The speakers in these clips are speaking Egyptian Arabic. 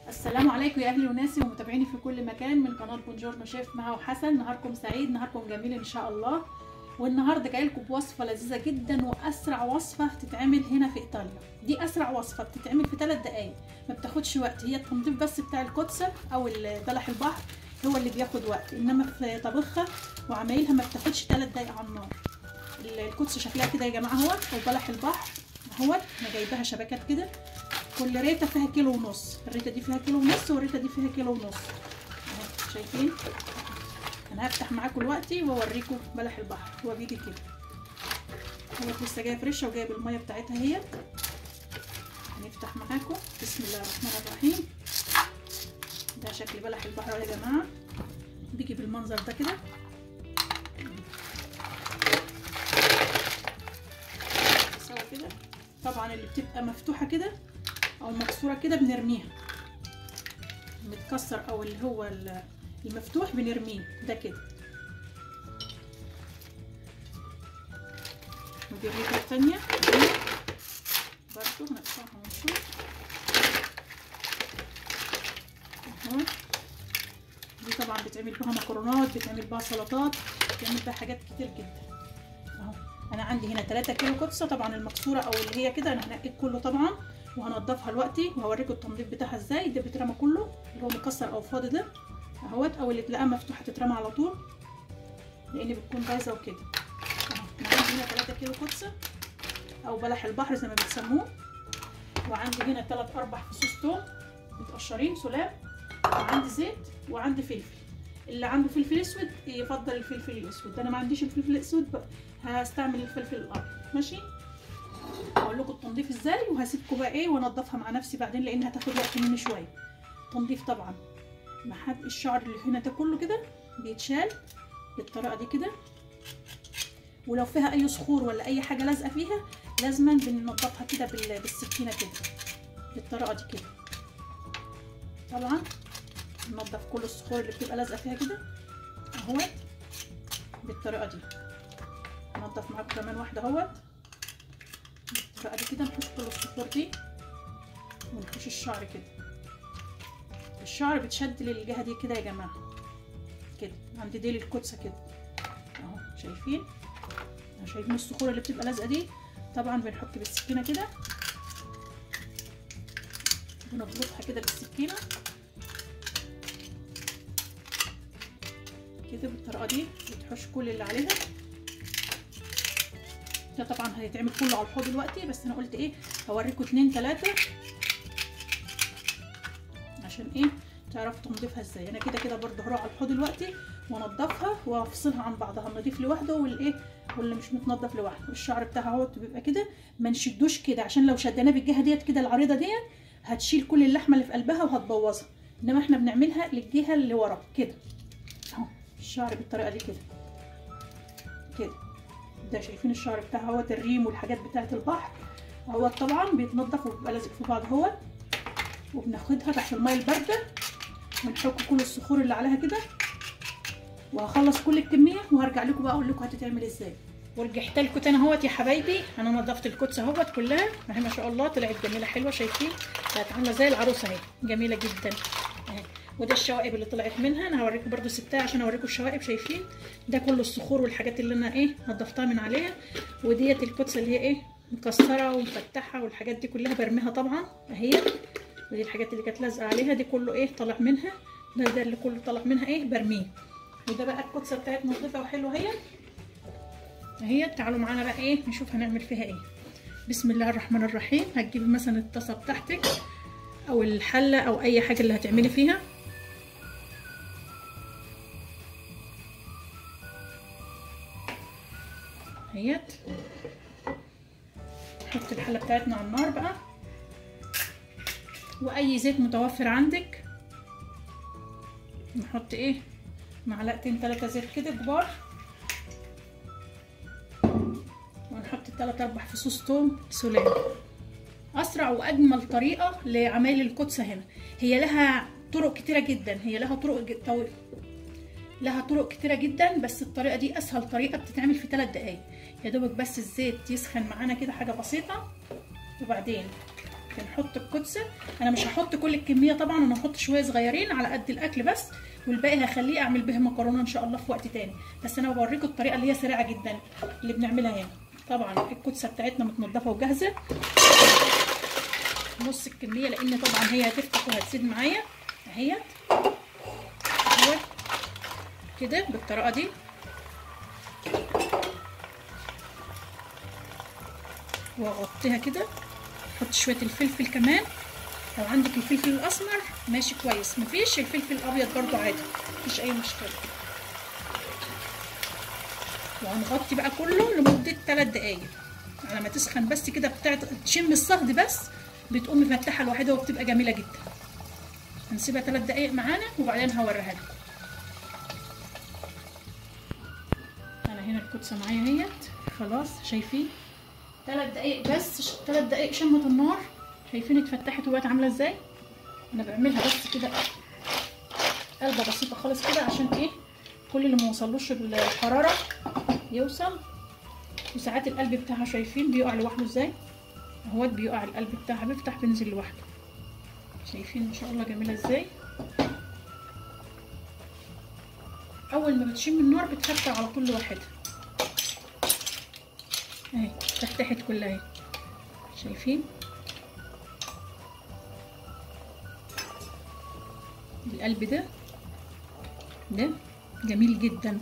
السلام عليكم يا اهلي وناسي ومتابعيني في كل مكان من قناه بونجورنو شيف مها وحسن نهاركم سعيد نهاركم جميل ان شاء الله والنهارده جاي لكم بوصفه لذيذه جدا واسرع وصفه تتعمل هنا في ايطاليا دي اسرع وصفه بتتعمل في 3 دقائق ما بتاخدش وقت هي التنظيف بس بتاع الكتسه او بلح البحر هو اللي بياخد وقت انما في طبخها وعمايلها ما بتاخدش 3 دقائق على النار الكتسه شكلها كده يا جماعه اهوت وبلح البحر اهوت انا جايباها شبكات كده كل ريته فيها كيلو ونص الريته دي فيها كيلو ونص والريته دي فيها كيلو ونص اهو شايفين انا هفتح معاكم دلوقتي واوريكم بلح البحر هو بيجي كده هو لسه جايه فريشه وجايب الميه بتاعتها هي هنفتح معاكم بسم الله الرحمن الرحيم ده شكل بلح البحر يا جماعه بيجي بالمنظر ده كده سوا كده طبعا اللي بتبقى مفتوحه كده او مكسوره كده بنرميها متكسر او اللي هو المفتوح بنرميه ده كده ودي الريحه التانية برضو هنقطعها ونشوف اهو دي طبعا بتعمل بها مكرونات بتعمل بها سلطات بتعمل بها حاجات كتير جدا اهو انا عندي هنا 3 كيلو كبسه طبعا المكسوره او اللي هي كده انا هنقيت كله طبعا وهنضفها دلوقتي وهوريكم التنظيف بتاعها ازاي ده بيترمى كله اللي هو مكسر او فاضي ده اهوت او اللي تلاقيها مفتوحه تترمى على طول لان بتكون بايظه وكده اهو انا عندي هنا 3 كيلو كبسه او بلح البحر زي ما بتسموه وعندي هنا 3 4 فصوص توم متقشرين سلام وعندي زيت وعندي فلفل اللي عنده فلفل اسود يفضل الفلفل الاسود انا ما عنديش الفلفل الاسود هستعمل الفلفل الابيض ماشي هقول لكم التنظيف ازاي وهسيبكم بقى ايه وانضفها مع نفسي بعدين لان هتاخد وقت مني شويه تنظيف طبعا محد الشعر اللي هنا ده كله كده بيتشال بالطريقه دي كده ولو فيها اي صخور ولا اي حاجه لازقه فيها لازما بننضفها كده بالسكينه كده بالطريقه دي كده طبعا ننضف كل الصخور اللي بتبقى لازقه فيها كده اهوت بالطريقه دي ننضف معاكم كمان واحده اهوت بالطريقه دي كده نحوش كل الصخور دي ونحوش الشعر كده الشعر بتشد للجهه دي كده يا جماعه كده عند ديل الكتسه كده اهو شايفين شايفين الصخور اللي بتبقى لازقه دي طبعا بنحط بالسكينه كده ونضغطها كده بالسكينه كده بالطريقه دي بتحوش كل اللي عليها ده طبعا هيتعمل كله على الحوض دلوقتي بس انا قلت ايه هوريكم اتنين تلاته عشان ايه تعرفوا تنظيفها ازاي انا كده كده برضه هروح على الحوض دلوقتي وانضفها وافصلها عن بعضها النضيف لوحده والايه واللي مش متنضف لوحده الشعر بتاعها اهو بيبقى كده ما نشدوش كده عشان لو شدناه بالجهه ديت كده العريضه ديت هتشيل كل اللحمه اللي في قلبها وهتبوظها انما احنا بنعملها للجهه اللي ورا كده اهو الشعر بالطريقه دي كده كده ده شايفين الشعر بتاعها اهوت الريم والحاجات بتاعه البحر اهو طبعا بيتنضف وبيبقى لازق في بعض اهوت وبناخدها تحت الميه البارده ونحك كل الصخور اللي عليها كده وهخلص كل الكميه وهرجع لكم بقى اقول لكم هتتعمل ازاي ورجعت لكم تاني اهوت يا حبايبي انا نضفت الكتسه اهوت كلها اهي ما شاء الله طلعت جميله حلوه شايفين بقت عامله زي العروسه اهي جميله جدا اهي وده الشوائب اللي طلعت منها انا هوريكم برده سبتها عشان اوريكم الشوائب شايفين ده كل الصخور والحاجات اللي انا ايه نضفتها من عليها وديت الكتسه اللي هي ايه مكسره ومفتحه والحاجات دي كلها برميها طبعا اهي ودي الحاجات اللي كانت لازقه عليها دي كله ايه طلع منها ده ده اللي كله طلع منها ايه برميه وده بقى الكتسه بتاعت نظيفه وحلوه اهي اهي تعالوا معانا بقى ايه نشوف هنعمل فيها ايه بسم الله الرحمن الرحيم هتجيبي مثلا الطاسه بتاعتك او الحله او اي حاجه اللي هتعملي فيها اهيت نحط الحله بتاعتنا على النار بقى واي زيت متوفر عندك نحط ايه معلقتين ثلاثة زيت كده كبار ونحط ثلاث اربع فصوص توم سلام اسرع واجمل طريقه لعمايل الكتسه هنا هي لها طرق كتيره جدا هي لها طرق طويله لها طرق كتيره جدا بس الطريقه دي اسهل طريقه بتتعمل في 3 دقايق يا دوبك بس الزيت يسخن معانا كده حاجه بسيطه وبعدين بنحط الكتسه انا مش هحط كل الكميه طبعا انا هحط شويه صغيرين على قد الاكل بس والباقي هخليه اعمل به مكرونه ان شاء الله في وقت تاني بس انا بوريكم الطريقه اللي هي سريعه جدا اللي بنعملها هنا طبعا الكتسه بتاعتنا متنضفه وجاهزه نص الكميه لان طبعا هي هتفتح وهتزيد معايا اهيت اهوت كده بالطريقه دي واغطيها كده احط شويه الفلفل كمان لو عندك الفلفل الاسمر ماشي كويس مفيش الفلفل الابيض برضو عادي مفيش اي مشكله وهنغطي بقى كله لمده 3 دقايق على ما تسخن بس كده بتاعت تشم الصهد بس بتقوم مفتحه لوحدها وبتبقى جميله جدا هنسيبها 3 دقايق معانا وبعدين هوريها لكم انا هنا الكتسه معايا اهيت خلاص شايفين ثلاث دقايق بس ثلاث دقايق شمت النار شايفين اتفتحت وبقت عامله ازاي انا بعملها بس كده قلبه بسيطه خالص كده عشان ايه كل اللي ما وصلوش الحراره يوصل وساعات القلب بتاعها شايفين بيقع لوحده ازاي اهوت بيقع القلب بتاعها بيفتح بينزل لوحده شايفين ما شاء الله جميله ازاي اول ما بتشم النار بتفتح على طول لوحدها اهي فتحت كلها اهي شايفين القلب ده ده جميل جدا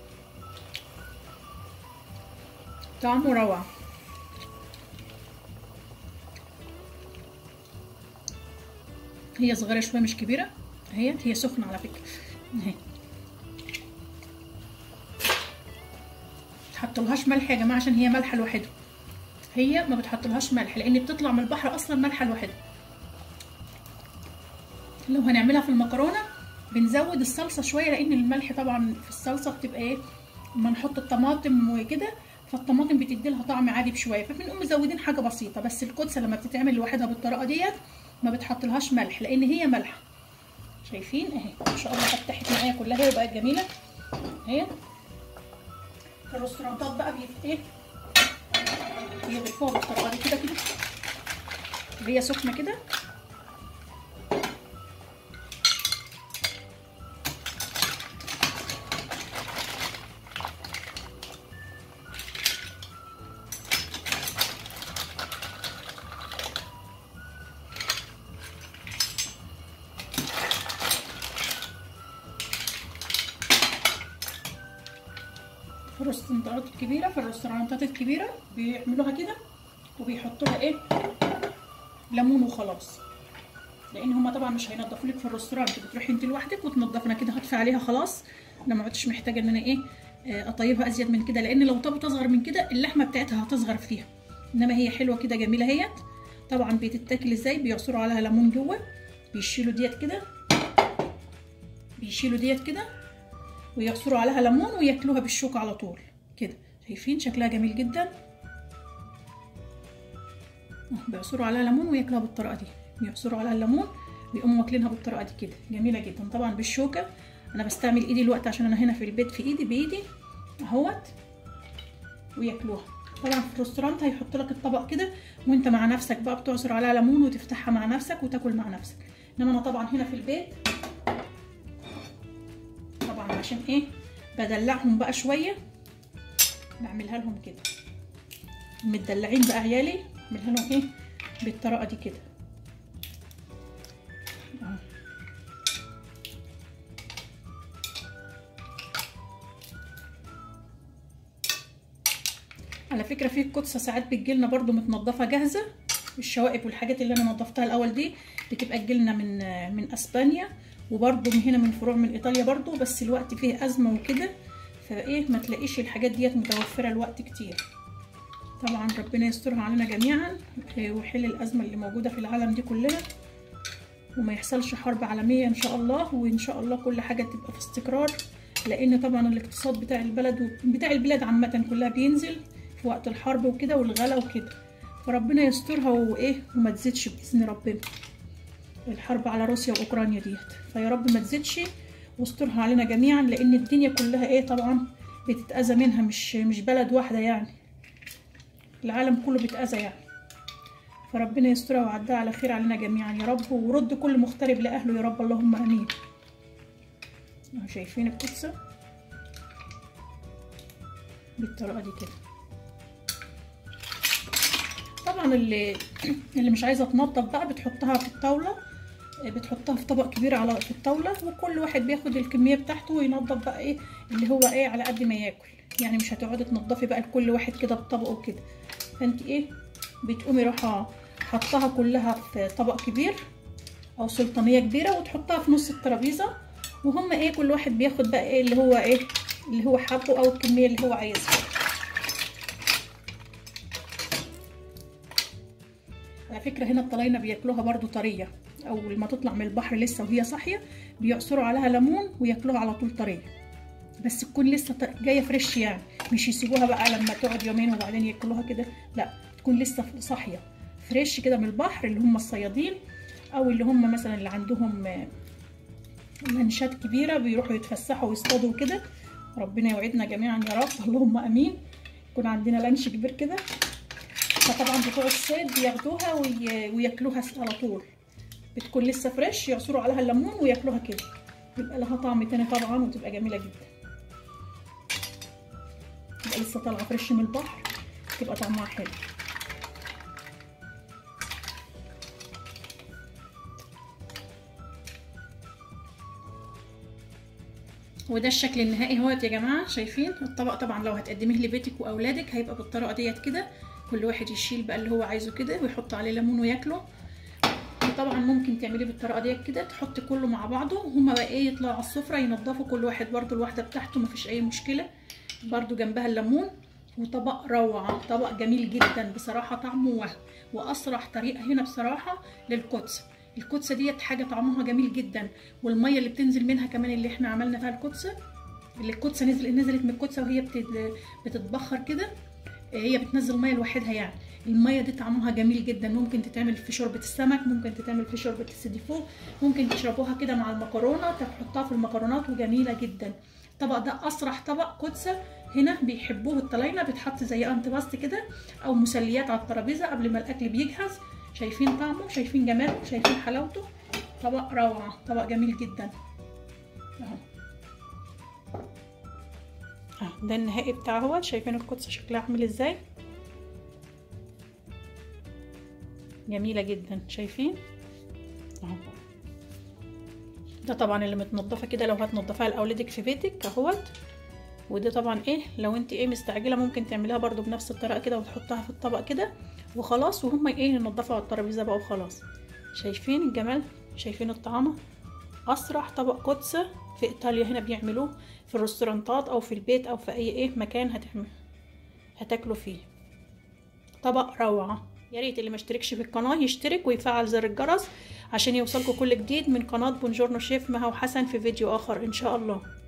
طعمه روعة هي صغيرة شوية مش كبيرة اهي هي سخنة على فكرة اهي تحطلهاش ملح يا جماعة عشان هي مالحة لوحدها هي ما بتحطلهاش ملح لان بتطلع من البحر اصلا مالحة لوحدها لو هنعملها في المكرونة بنزود الصلصة شوية لان الملح طبعا في الصلصة بتبقى ايه لما نحط الطماطم وكده فالطماطم بتدي لها طعم عادي بشويه فبنقوم مزودين حاجه بسيطه بس الكدسه لما بتتعمل لوحدها بالطريقه ديت ما بتحطلهاش ملح لان هي مالحه شايفين اهي ما شاء الله فتحت معايا كلها وبقت جميله اهي في الرستورانتات بقى بيبقى ايه بيضيفوها بالطريقه دي كده كده وهي سخنه كده في الرستورانتات الكبيره في الرستورانتات الكبيره بيعملوها كده وبيحطوا لها ايه ليمون وخلاص لان هما طبعا مش هينضفوا لك في الريستورانت بتروحي انت لوحدك وتنضف انا كده هطفي عليها خلاص انا ما عدتش محتاجه ان انا ايه اطيبها ازيد من كده لان لو طبت اصغر من كده اللحمه بتاعتها هتصغر فيها انما هي حلوه كده جميله اهيت طبعا بتتاكل ازاي بيعصروا عليها ليمون جوه بيشيلوا ديت كده بيشيلوا ديت كده ويعصروا عليها ليمون وياكلوها بالشوكة على طول كده شايفين شكلها جميل جدا بيعصروا عليها ليمون وياكلوها بالطريقه دي بيعصروا عليها الليمون ويقوموا واكلينها بالطريقه دي كده جميله جدا طبعا بالشوكه انا بستعمل ايدي الوقت عشان انا هنا في البيت في ايدي بايدي اهوت وياكلوها طبعا في الريستورانت هيحط لك الطبق كده وانت مع نفسك بقى بتعصر عليها ليمون وتفتحها مع نفسك وتاكل مع نفسك انما انا طبعا هنا في البيت طبعا عشان ايه بدلعهم بقى شويه بعملها لهم كده متدلعين بقى عيالي بعملها لهم ايه بالطريقه دي كده على فكره في الكتسه ساعات بتجيلنا برضو متنضفه جاهزه الشوائب والحاجات اللي انا نضفتها الاول دي بتبقى تجيلنا من من اسبانيا وبرضو من هنا من فروع من ايطاليا برضو بس الوقت فيه ازمه وكده فايه ما تلاقيش الحاجات ديت متوفره الوقت كتير طبعا ربنا يسترها علينا جميعا ويحل الازمه اللي موجوده في العالم دي كلها وما يحصلش حرب عالميه ان شاء الله وان شاء الله كل حاجه تبقى في استقرار لان طبعا الاقتصاد بتاع البلد بتاع البلاد عامه كلها بينزل في وقت الحرب وكده والغلا وكده فربنا يسترها وايه وما تزيدش باذن ربنا الحرب على روسيا واوكرانيا ديت فيا رب ما تزيدش واسترها علينا جميعا لان الدنيا كلها ايه طبعا بتتاذى منها مش مش بلد واحده يعني العالم كله بيتاذى يعني فربنا يسترها ويعدها على خير علينا جميعا يا رب ورد كل مغترب لاهله يا رب اللهم امين اهو شايفين الكبسه بالطريقه دي كده طبعا اللي اللي مش عايزه تنضف بقى بتحطها في الطاوله بتحطها في طبق كبير على في الطاوله وكل واحد بياخد الكميه بتاعته وينضف بقى ايه اللي هو ايه على قد ما ياكل يعني مش هتقعدي تنضفي بقى لكل واحد كده بطبقه كده فانت ايه بتقومي رايحه حطها كلها في طبق كبير او سلطانيه كبيره وتحطها في نص الترابيزه وهم ايه كل واحد بياخد بقى ايه اللي هو ايه اللي هو حابه او الكميه اللي هو عايزها على فكره هنا الطلاينه بياكلوها برضو طريه اول ما تطلع من البحر لسه وهي صاحيه بيعصروا عليها ليمون وياكلوها على طول طريه بس تكون لسه جايه فريش يعني مش يسيبوها بقى لما تقعد يومين وبعدين ياكلوها كده لا تكون لسه صاحيه فريش كده من البحر اللي هم الصيادين او اللي هم مثلا اللي عندهم منشات كبيره بيروحوا يتفسحوا ويصطادوا كده ربنا يوعدنا جميعا يا رب اللهم امين يكون عندنا لانش كبير كده فطبعا بتوع الصيد بياخدوها وي... وياكلوها على طول بتكون لسه فريش يعصروا عليها الليمون وياكلوها كده بيبقى لها طعم تاني طبعا وتبقى جميله جدا تبقى لسه طالعه فريش من البحر تبقى طعمها حلو وده الشكل النهائي اهوت يا جماعه شايفين الطبق طبعا لو هتقدميه لبيتك واولادك هيبقى بالطريقه ديت كده كل واحد يشيل بقى اللي هو عايزه كده ويحط عليه ليمون وياكله طبعا ممكن تعمليه بالطريقه ديت كده تحطي كله مع بعضه وهما بقى ايه يطلعوا على السفره ينضفوا كل واحد برده الواحده بتاعته مفيش اي مشكله برده جنبها الليمون وطبق روعه طبق جميل جدا بصراحه طعمه وهم واسرع طريقه هنا بصراحه للكتسه الكتسه ديت حاجه طعمها جميل جدا والميه اللي بتنزل منها كمان اللي احنا عملنا فيها الكتسه اللي الكتسه نزل نزلت من الكتسه وهي بتتبخر كده هي بتنزل ميه لوحدها يعني الميه دي طعمها جميل جدا ممكن تتعمل في شوربه السمك ممكن تتعمل في شوربه السيديفو ممكن تشربوها كده مع المكرونه تحطها في المكرونات وجميله جدا الطبق ده اسرع طبق كتسه هنا بيحبوه الطلاينه بيتحط زي انتباست كده او مسليات على الترابيزه قبل ما الاكل بيجهز شايفين طعمه شايفين جماله شايفين حلاوته طبق روعه طبق جميل جدا اهو اه ده النهائي بتاعه هو شايفين الكتسه شكلها عامل ازاي جميلة جدا شايفين اهو ده طبعا اللي متنضفة كده لو هتنضفها لأولادك في بيتك اهوت وده طبعا ايه لو انت ايه مستعجلة ممكن تعمليها برضو بنفس الطريقة كده وتحطها في الطبق كده وخلاص وهم ايه ينضفوا على الترابيزة بقى وخلاص شايفين الجمال شايفين الطعامة اسرع طبق كتسة في ايطاليا هنا بيعملوه في الريستورانتات او في البيت او في اي ايه مكان هتعمل هتاكلوا فيه طبق روعه يا ريت اللي ما اشتركش في القناه يشترك ويفعل زر الجرس عشان يوصلكم كل جديد من قناه بونجورنو شيف مها وحسن في فيديو اخر ان شاء الله